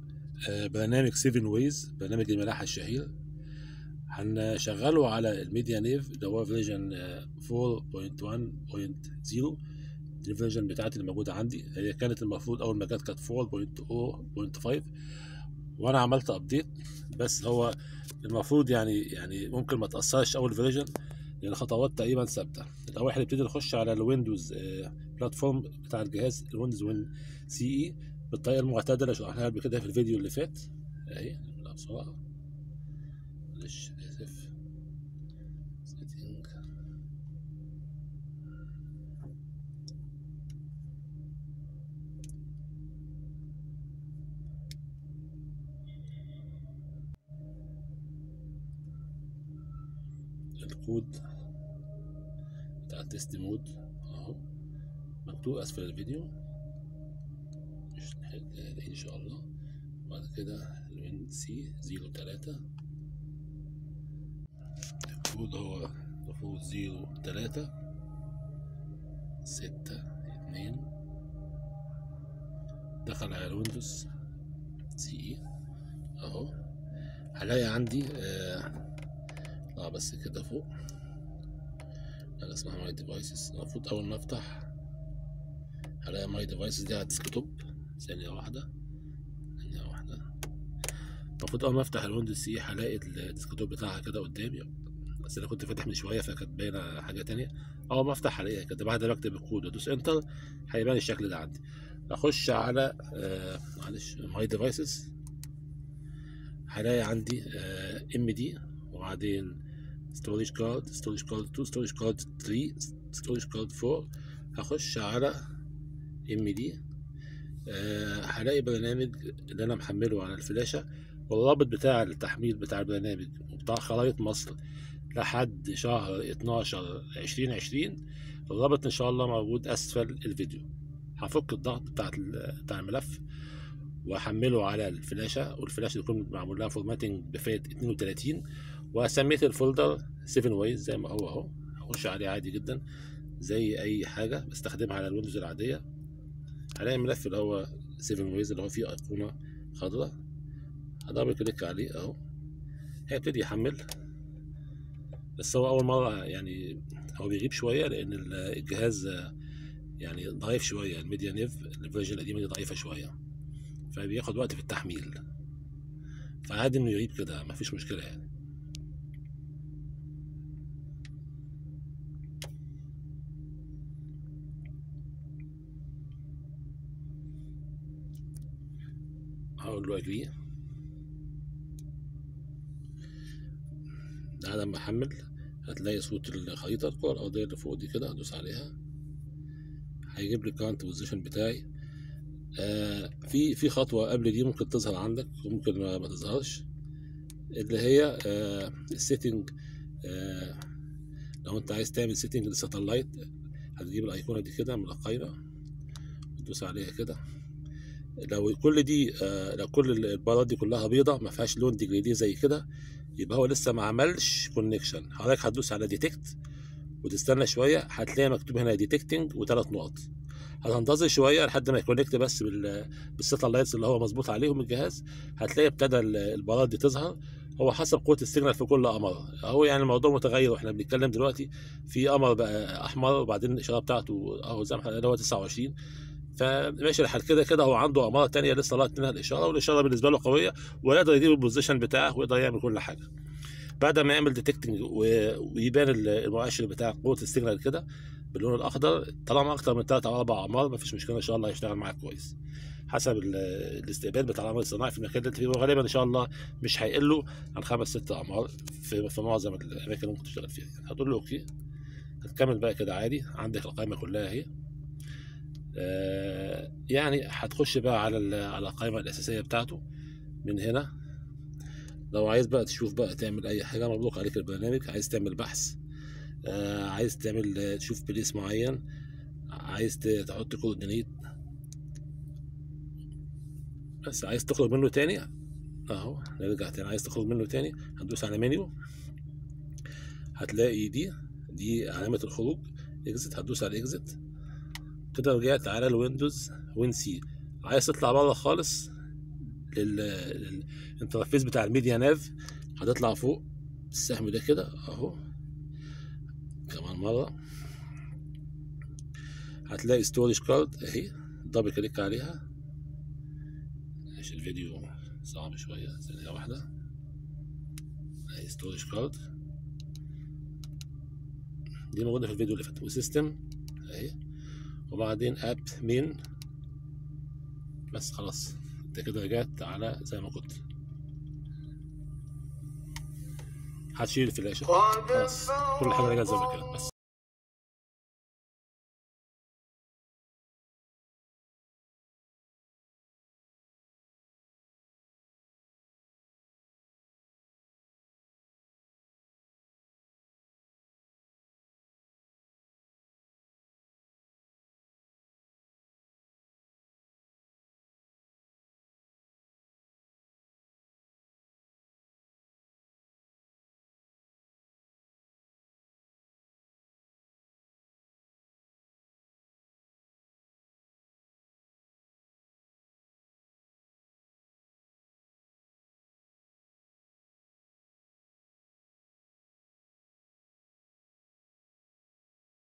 آه، برنامج 7 ويز برنامج الملاحة الشهير هنشغله على الميديا نيف اللي هو فيرجن 4.1.0 دي الفيرجن بتاعتي اللي موجودة عندي هي كانت المفروض أول ما جت كانت 4.0.5 وأنا عملت أبديت بس هو المفروض يعني يعني ممكن ما تأثرش أول فيرجن لأن الخطوات تقريبا ثابتة الأول هنبتدي نخش على الويندوز بلاتفورم بتاع الجهاز الويندوز وين سي اي بالطريقة المعتادة اللي شرحناها قبل كده في الفيديو اللي فات اهي نعملها بسرعة معلش آسف setting. الكود بتاع التست مود اهو مكتوب اسفل الفيديو مش نلاقيه ان شاء الله بعد كده الوين سي زيرو تلاتة الكود هو المفروض زيرو تلاتة ستة اتنين دخل على الويندوز سي اي اهو هلاقي عندي آه اه بس كده فوق حاجة اسمها ماي ديفايسز المفروض أول ما أفتح هلاقي ماي ديفايسز دي على الديسكتوب ثانية واحدة ثانية واحدة المفروض أول ما أفتح الويندوز سي هلاقي الديسكتوب بتاعها كده قدامي بس أنا كنت فاتح من شوية فكانت باينة حاجة تانية أول ما أفتح هلاقيها كده بعد ما أكتب الكود وأدوس إنتر هيبان الشكل ده عندي أخش على آه معلش ماي ديفايسز هلاقي عندي ام دي وبعدين ستورج كارد ستورج كارد 2 ستورج كارد 3 ستورج كارد 4 هخش على ام دي هلاقي برنامج اللي انا محمله على الفلاشة والرابط بتاع التحميل بتاع البرنامج وبتاع خرائط مصر لحد شهر 12 2020 الرابط ان شاء الله موجود اسفل الفيديو هفك الضغط بتاع بتاع الملف واحمله على الفلاشة والفلاشة يكون معمول لها فورماتنج بفات 32 وسميت الفولدر 7 ويز زي ما هو اهو هخش عليه عادي جدا زي اي حاجة بستخدمها على الويندوز العادية هلاقي الملف اللي هو 7 ويز اللي هو فيه ايقونة خضراء هدبل كليك عليه اهو هيبتدي يحمل بس هو اول مرة يعني هو بيغيب شوية لان الجهاز يعني ضعيف شوية الميديا نيف الفيرجن القديمة دي ضعيفة شوية فبياخد وقت في التحميل فعادي انه يغيب كده مفيش مشكلة يعني هقول له اجري ده لما احمل هتلاقي صوت الخريطة الكرة الأرضية اللي فوق دي كده هدوس عليها هيجيب لي الكارنت بوزيشن بتاعي آه في في خطوة قبل دي ممكن تظهر عندك وممكن ما, ما تظهرش اللي هي آه السيتنج آه لو انت عايز تعمل سيتنج للساتلايت هتجيب الايقونة دي كده من القايمة وتدوس عليها كده لو كل دي آه لو كل البارات دي كلها بيضة ما فيهاش لون ديجريدي زي كده يبقى هو لسه ما عملش كونكشن حضرتك هتدوس على ديتكت وتستنى شوية هتلاقي مكتوب هنا ديتكتنج وثلاث نقط هتنتظر شويه لحد ما يكونكت بس بال بالساتلايتس اللي هو مظبوط عليهم الجهاز هتلاقي ابتدى البارات دي تظهر هو حسب قوه السيجنال في كل قمر هو يعني الموضوع متغير واحنا بنتكلم دلوقتي في قمر بقى احمر وبعدين الاشاره بتاعته اهو زي ما اللي هو 29 فماشي الحال كده كده هو عنده اقمار تانية لسه طلعت منها الاشاره والاشاره بالنسبه له قويه ويقدر يجيب البوزيشن بتاعه ويقدر يعمل كل حاجه بعد ما يعمل ديتكتنج ويبان المؤشر بتاع قوه السيجنال كده باللون الاخضر طالما اكتر من ثلاث او اربع اعمار مفيش مشكله ان شاء الله هيشتغل معاك كويس حسب الاستقبال بتاع العمل الصناعي في المكان اللي انت فيه وغالبا ان شاء الله مش هيقلوا عن خمس ست اعمار في, في معظم الاماكن اللي ممكن تشتغل فيها يعني هتقول له اوكي هتكمل بقى كده عادي عندك القائمه كلها اهي آه يعني هتخش بقى على على القائمه الاساسيه بتاعته من هنا لو عايز بقى تشوف بقى تعمل اي حاجه مبروك عليك البرنامج عايز تعمل بحث آه عايز تعمل تشوف بليس معين عايز تحط كوردينيت بس عايز تخرج منه تاني اهو نرجع تاني عايز تخرج منه تاني هتدوس على منيو هتلاقي دي دي علامة الخروج اكزت هتدوس على اكزت كده رجعت على الويندوز وين سي عايز تطلع بره خالص ال- ال- الانترفيس بتاع الميديا ناف هتطلع فوق السهم ده كده اهو كمان مرة هتلاقي ستورج كارد اهي دبل كليك عليها ماشي الفيديو صعب شوية ثانية واحدة اهي ستورج كارد دي موجودة في الفيديو اللي فات وسيستم اهي وبعدين اب مين بس خلاص انت كده رجعت على زي ما كنت هتشيل الفلاشة خلاص كل حاجة رجعت زي ما كانت بس